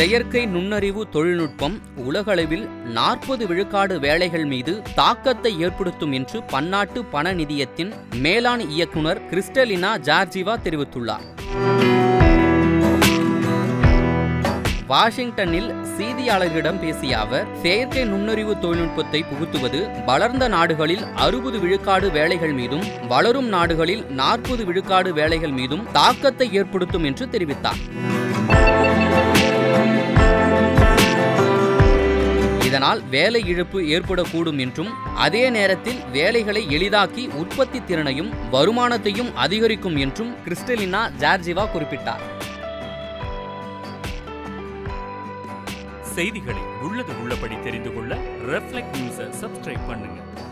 செயற்கை நுண்ணறிவு தொழில்நுட்பம் உலகளவில் நாற்பது விழுக்காடு வேலைகள் மீது தாக்கத்தை ஏற்படுத்தும் என்று பன்னாட்டு பண நிதியத்தின் மேலாண் இயக்குனர் கிறிஸ்டலினா ஜார்ஜிவா தெரிவித்துள்ளார் வாஷிங்டனில் செய்தியாளர்களிடம் பேசிய அவர் செயற்கை நுண்ணறிவு தொழில்நுட்பத்தை புகுத்துவது வளர்ந்த நாடுகளில் அறுபது விழுக்காடு வேலைகள் மீதும் வளரும் நாடுகளில் நாற்பது விழுக்காடு வேலைகள் மீதும் தாக்கத்தை ஏற்படுத்தும் என்று தெரிவித்தார் இதனால் வேலை இழப்பு ஏற்படக்கூடும் என்றும் அதே நேரத்தில் வேலைகளை எளிதாக்கி உற்பத்தி திறனையும் வருமானத்தையும் அதிகரிக்கும் என்றும் கிறிஸ்டலினா ஜார்ஜிவா குறிப்பிட்டார் செய்திகளை உள்ளது உள்ளபடி தெரிந்து கொள்ள ரெஃப்ளெக்ட் நியூஸை சப்ஸ்கிரைப் பண்ணுங்க